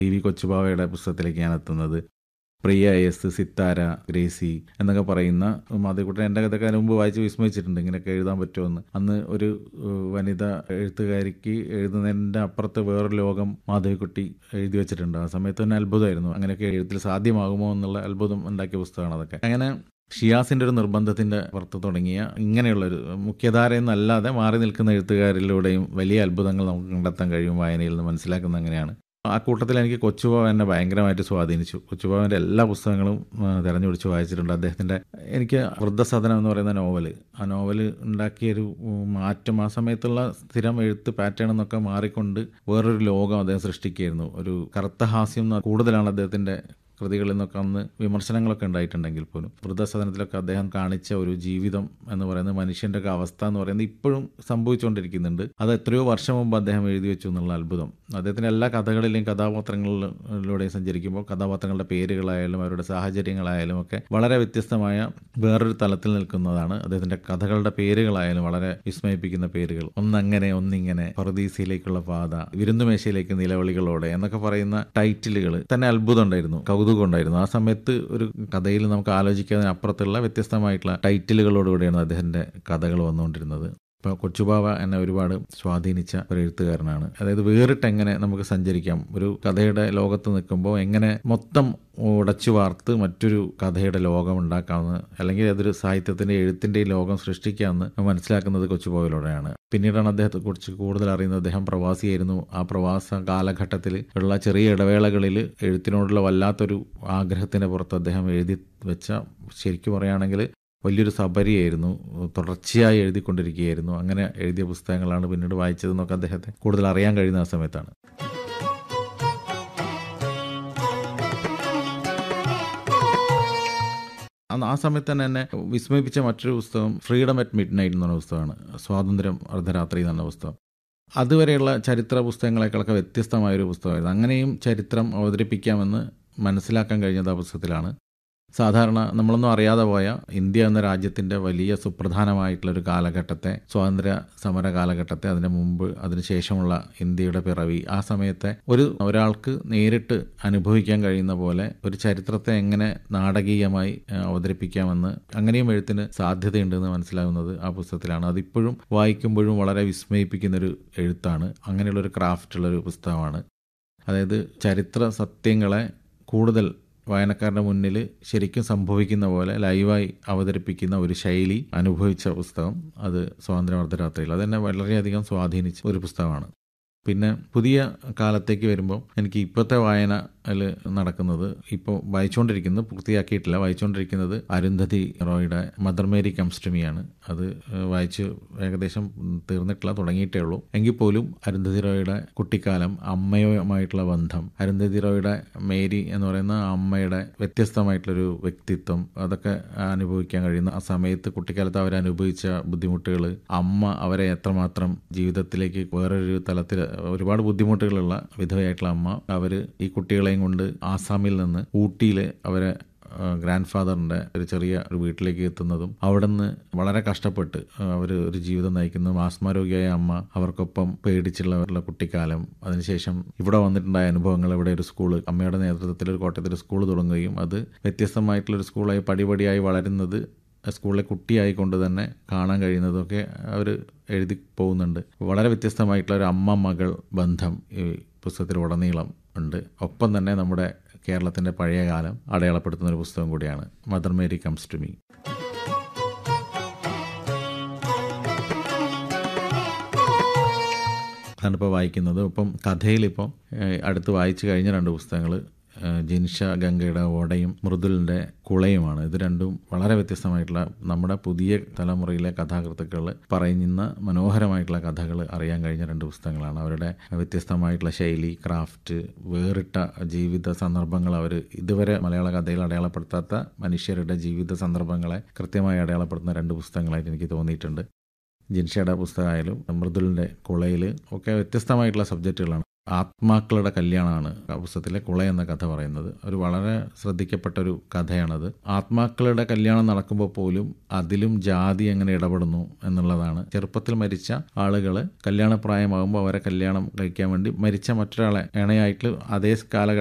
T V കൊച്ചുബാവയുടെ പുസ്തകത്തിലേക്ക് ഞാൻ എത്തുന്നത് പ്രിയ എസ് സിത്താര ഗ്രേസി എന്നൊക്കെ പറയുന്ന മാധവിക്കുട്ടൻ എൻ്റെ കഥയൊക്കെ അതിന് മുമ്പ് വായിച്ച് വിസ്മയിച്ചിട്ടുണ്ട് ഇങ്ങനെയൊക്കെ എഴുതാൻ പറ്റുമെന്ന് അന്ന് ഒരു ഏഹ്, വനിത എഴുത്തുകാരിക്ക് എഴുതുന്നതിൻ്റെ അപ്പുറത്ത് വേറൊരു ലോകം മാധവിക്കുട്ടി എഴുതി വെച്ചിട്ടുണ്ട് ആ സമയത്ത് തന്നെ അത്ഭുതമായിരുന്നു അങ്ങനെയൊക്കെ എഴുത്തിൽ സാധ്യമാകുമോ എന്നുള്ള അത്ഭുതം ഉണ്ടാക്കിയ പുസ്തകമാണ് അതൊക്കെ അങ്ങനെ ഷിയാസിൻ്റെ ഒരു നിർബന്ധത്തിൻ്റെ പുറത്ത് തുടങ്ങിയ ഇങ്ങനെയുള്ളൊരു മുഖ്യധാരയിൽ നിന്നല്ലാതെ മാറി നിൽക്കുന്ന എഴുത്തുകാരിലൂടെയും വലിയ അത്ഭുതങ്ങൾ നമുക്ക് കണ്ടെത്താൻ കഴിയും വായനയിൽ നിന്ന് മനസ്സിലാക്കുന്ന അങ്ങനെയാണ് ആ കൂട്ടത്തിൽ എനിക്ക് കൊച്ചുബാവ എന്നെ ഭയങ്കരമായിട്ട് സ്വാധീനിച്ചു കൊച്ചുബാവൻ്റെ എല്ലാ പുസ്തകങ്ങളും ആ, തിരഞ്ഞുപിടിച്ച് വായിച്ചിട്ടുണ്ട് അദ്ദേഹത്തിൻ്റെ എനിക്ക് വൃദ്ധസദനം എന്ന് പറയുന്ന നോവല് ആ നോവല് ഉണ്ടാക്കിയൊരു ഉം, മാറ്റം ആ സമയത്തുള്ള സ്ഥിരം എഴുത്ത് പാറ്റേൺ എന്നൊക്കെ മാറിക്കൊണ്ട് വേറൊരു ലോകം അദ്ദേഹം സൃഷ്ടിക്കുകയായിരുന്നു ഒരു കറുത്ത ഹാസ്യം എന്ന് കൂടുതലാണ് അദ്ദേഹത്തിൻ്റെ കൃതികളിൽ നിന്നൊക്കെ അന്ന് വിമർശനങ്ങളൊക്കെ ഉണ്ടായിട്ടുണ്ടെങ്കിൽ പോലും വൃദ്ധസദനത്തിലൊക്കെ അദ്ദേഹം കാണിച്ച ഒരു ജീവിതം എന്ന് പറയുന്നത് മനുഷ്യൻ്റെ ഒക്കെ അവസ്ഥ എന്ന് പറയുന്നത് ഇപ്പോഴും സംഭവിച്ചുകൊണ്ടിരിക്കുന്നുണ്ട് അത് എത്രയോ വർഷം മുമ്പ് അദ്ദേഹം എഴുതി വെച്ചു എന്നുള്ള അത്ഭുതം അദ്ദേഹത്തിൻ്റെ എല്ലാ കഥകളിലെയും കഥാപാത്രങ്ങളിലൂടെയും സഞ്ചരിക്കുമ്പോൾ കഥാപാത്രങ്ങളുടെ പേരുകളായാലും അവരുടെ സാഹചര്യങ്ങളായാലും ഒക്കെ വളരെ വ്യത്യസ്തമായ വേറൊരു തലത്തിൽ നിൽക്കുന്നതാണ് അദ്ദേഹത്തിൻ്റെ കഥകളുടെ പേരുകളായാലും വളരെ വിസ്മയിപ്പിക്കുന്ന പേരുകൾ ഒന്നങ്ങനെ ഒന്നിങ്ങനെ പറുദീസയിലേക്കുള്ള പാത വിരുന്നുമേശയിലേക്ക് നിലവിളികളോടെ എന്നൊക്കെ പറയുന്ന ടൈറ്റിലുകൾ തന്നെ അത്ഭുതം ഉണ്ടായിരുന്നു കൗതുകം ഉണ്ടായിരുന്നു ആ സമയത്ത് ഒരു കഥയിൽ നമുക്ക് ആലോചിക്കാതിന് അപ്പുറത്തുള്ള വ്യത്യസ്തമായിട്ടുള്ള ടൈറ്റിലുകളോടുകൂടിയാണ് അദ്ദേഹത്തിൻ്റെ കഥകൾ വന്നുകൊണ്ടിരുന്നത് ഇപ്പോൾ കൊച്ചുബാവ എന്നെ ഒരുപാട് സ്വാധീനിച്ച ഒരു എഴുത്തുകാരനാണ് അതായത് വേറിട്ട് എങ്ങനെ നമുക്ക് സഞ്ചരിക്കാം ഒരു കഥയുടെ ലോകത്ത് നിൽക്കുമ്പോൾ എങ്ങനെ മൊത്തം ഉടച്ചു വാർത്ത് മറ്റൊരു കഥയുടെ ലോകം ഉണ്ടാക്കാമെന്ന് അല്ലെങ്കിൽ അതൊരു സാഹിത്യത്തിൻ്റെ എഴുത്തിൻ്റെയും ലോകം സൃഷ്ടിക്കാമെന്ന് മനസ്സിലാക്കുന്നത് കൊച്ചുബാവയിലൂടെയാണ് പിന്നീടാണ് അദ്ദേഹത്തെ കുറിച്ച് കൂടുതൽ അറിയുന്നത് അദ്ദേഹം പ്രവാസിയായിരുന്നു ആ പ്രവാസ കാലഘട്ടത്തിൽ ഉള്ള ചെറിയ ഇടവേളകളിൽ എഴുത്തിനോടുള്ള വല്ലാത്തൊരു ആഗ്രഹത്തിൻ്റെ പുറത്ത് അദ്ദേഹം എഴുതി വെച്ച ശരിക്കും പറയുകയാണെങ്കിൽ വലിയൊരു സബരിയായിരുന്നു തുടർച്ചയായി എഴുതിക്കൊണ്ടിരിക്കുകയായിരുന്നു അങ്ങനെ എഴുതിയ പുസ്തകങ്ങളാണ് പിന്നീട് വായിച്ചതെന്നൊക്കെ അദ്ദേഹത്തെ കൂടുതൽ അറിയാൻ കഴിയുന്ന ആ സമയത്താണ് അന്ന് ആ സമയത്ത് തന്നെ എന്നെ വിസ്മയിപ്പിച്ച മറ്റൊരു പുസ്തകം ഫ്രീഡം അറ്റ് മിഡ് നൈറ്റ് എന്ന് പറഞ്ഞ പുസ്തകമാണ് സ്വാതന്ത്ര്യം അർദ്ധരാത്രി എന്ന് പറഞ്ഞ പുസ്തകം അതുവരെയുള്ള ചരിത്ര പുസ്തകങ്ങളെക്കാളൊക്കെ വ്യത്യസ്തമായൊരു പുസ്തകമായിരുന്നു അങ്ങനെയും ചരിത്രം അവതരിപ്പിക്കാമെന്ന് മനസ്സിലാക്കാൻ കഴിഞ്ഞത് ആ പുസ്തകത്തിലാണ് സാധാരണ നമ്മളൊന്നും അറിയാതെ പോയ ഇന്ത്യ എന്ന രാജ്യത്തിൻ്റെ വലിയ സുപ്രധാനമായിട്ടുള്ളൊരു കാലഘട്ടത്തെ സ്വാതന്ത്ര്യ സമര കാലഘട്ടത്തെ അതിന് മുമ്പ് അതിനുശേഷമുള്ള ഇന്ത്യയുടെ പിറവി ആ സമയത്തെ ഒരു ഒരാൾക്ക് നേരിട്ട് അനുഭവിക്കാൻ കഴിയുന്ന പോലെ ഒരു ചരിത്രത്തെ എങ്ങനെ നാടകീയമായി ഏഹ്, അവതരിപ്പിക്കാമെന്ന് അങ്ങനെയും എഴുത്തിന് സാധ്യതയുണ്ടെന്ന് മനസ്സിലാകുന്നത് ആ പുസ്തകത്തിലാണ് അതിപ്പോഴും വായിക്കുമ്പോഴും വളരെ വിസ്മയിപ്പിക്കുന്നൊരു എഴുത്താണ് അങ്ങനെയുള്ളൊരു ക്രാഫ്റ്റുള്ളൊരു പുസ്തകമാണ് അതായത് ചരിത്ര സത്യങ്ങളെ കൂടുതൽ വായനക്കാരുടെ മുന്നിൽ ശരിക്കും സംഭവിക്കുന്ന പോലെ ലൈവായി അവതരിപ്പിക്കുന്ന ഒരു ശൈലി അനുഭവിച്ച പുസ്തകം അത് സ്വാതന്ത്ര്യ അർദ്ധരാത്രിയിൽ അതെന്നെ വളരെയധികം സ്വാധീനിച്ച ഒരു പുസ്തകമാണ് പിന്നെ പുതിയ കാലത്തേക്ക് വരുമ്പോൾ എനിക്ക് ഇപ്പോഴത്തെ വായനയിൽ നടക്കുന്നത് ഇപ്പോൾ വായിച്ചുകൊണ്ടിരിക്കുന്നത് പൂർത്തിയാക്കിയിട്ടില്ല വായിച്ചുകൊണ്ടിരിക്കുന്നത് അരുന്ധതി റോയുടെ മദർ മേരി കംസ്റ്റമിയാണ് അത് ഏഹ്, വായിച്ച് ഏകദേശം തീർന്നിട്ടില്ല തുടങ്ങിയിട്ടേ ഉള്ളൂ എങ്കിൽ പോലും അരുന്ധതി റോയുടെ കുട്ടിക്കാലം അമ്മയുമായിട്ടുള്ള ബന്ധം അരുന്ധതി റോയുടെ മേരി എന്ന് പറയുന്ന അമ്മയുടെ വ്യത്യസ്തമായിട്ടുള്ളൊരു വ്യക്തിത്വം അതൊക്കെ അനുഭവിക്കാൻ കഴിയുന്ന ആ സമയത്ത് കുട്ടിക്കാലത്ത് അവർ അനുഭവിച്ച ബുദ്ധിമുട്ടുകൾ അമ്മ അവരെ എത്രമാത്രം ജീവിതത്തിലേക്ക് വേറൊരു തലത്തിൽ ഒരുപാട് ബുദ്ധിമുട്ടുകളുള്ള വിധവയായിട്ടുള്ള അമ്മ അവർ ഈ കുട്ടികളെയും കൊണ്ട് ആസാമിൽ നിന്ന് ഊട്ടിയിൽ അവരെ ഗ്രാൻഡ് ഫാദറിൻ്റെ ഒരു ചെറിയ ഒരു വീട്ടിലേക്ക് എത്തുന്നതും അവിടെ നിന്ന് വളരെ കഷ്ടപ്പെട്ട് അവർ ഒരു ജീവിതം നയിക്കുന്ന ആസ്മാരോഗ്യമായ അമ്മ അവർക്കൊപ്പം പേടിച്ചുള്ള അവരുടെ കുട്ടിക്കാലം അതിനുശേഷം ഇവിടെ വന്നിട്ടുണ്ടായ അനുഭവങ്ങൾ ഇവിടെ ഒരു സ്കൂൾ അമ്മയുടെ നേതൃത്വത്തിൽ ഒരു കോട്ടയത്തിൽ ഒരു സ്കൂൾ തുടങ്ങുകയും അത് വ്യത്യസ്തമായിട്ടുള്ളൊരു സ്കൂളായി പടിപടിയായി വളരുന്നത് സ്കൂളിലെ കുട്ടിയായിക്കൊണ്ട് തന്നെ കാണാൻ കഴിയുന്നതൊക്കെ അവർ എഴുതി പോകുന്നുണ്ട് വളരെ വ്യത്യസ്തമായിട്ടുള്ള ഒരു അമ്മ മകൾ ബന്ധം ഈ പുസ്തകത്തിൽ ഉടനീളം ഉണ്ട് ഒപ്പം തന്നെ നമ്മുടെ കേരളത്തിൻ്റെ പഴയ കാലം അടയാളപ്പെടുത്തുന്ന ഒരു പുസ്തകം കൂടിയാണ് Mother Mary comes to me അതാണ് ഇപ്പോൾ വായിക്കുന്നത് ഇപ്പം കഥയിലിപ്പം ഏഹ്, അടുത്ത് വായിച്ചു കഴിഞ്ഞ രണ്ട് പുസ്തകങ്ങൾ ജിൻഷ ഗംഗയുടെ ഓടയും മൃദുലിൻ്റെ കുളയുമാണ് ഇത് രണ്ടും വളരെ വ്യത്യസ്തമായിട്ടുള്ള നമ്മുടെ പുതിയ തലമുറയിലെ കഥാകൃത്തുക്കൾ പറയുന്ന മനോഹരമായിട്ടുള്ള കഥകൾ അറിയാൻ കഴിഞ്ഞ രണ്ട് പുസ്തകങ്ങളാണ് അവരുടെ വ്യത്യസ്തമായിട്ടുള്ള ശൈലി ക്രാഫ്റ്റ് വേറിട്ട ജീവിത സന്ദർഭങ്ങൾ അവർ ഇതുവരെ മലയാള കഥയിൽ അടയാളപ്പെടുത്താത്ത മനുഷ്യരുടെ ജീവിത സന്ദർഭങ്ങളെ കൃത്യമായി അടയാളപ്പെടുത്തുന്ന രണ്ട് പുസ്തകങ്ങളായിട്ട് എനിക്ക് തോന്നിയിട്ടുണ്ട് ജിൻഷയുടെ പുസ്തകമായാലും മൃദുലിൻ്റെ കുളയിൽ ഒക്കെ വ്യത്യസ്തമായിട്ടുള്ള സബ്ജക്റ്റുകളാണ് ആത്മാക്കളുടെ കല്യാണമാണ് ആ പുസ്തകത്തിലെ കുള എന്ന കഥ പറയുന്നത് ഒരു വളരെ ശ്രദ്ധിക്കപ്പെട്ട ഒരു കഥയാണത് ആത്മാക്കളുടെ കല്യാണം നടക്കുമ്പോൾ പോലും അതിലും ജാതി എങ്ങനെ ഇടപെടുന്നു എന്നുള്ളതാണ് ചെറുപ്പത്തിൽ മരിച്ച ആളുകൾ കല്യാണപ്രായമാകുമ്പോൾ അവരെ കല്യാണം കഴിക്കാൻ വേണ്ടി മരിച്ച മറ്റൊരാളെ ഇണയായിട്ട് അതേ കാലഘട്ടം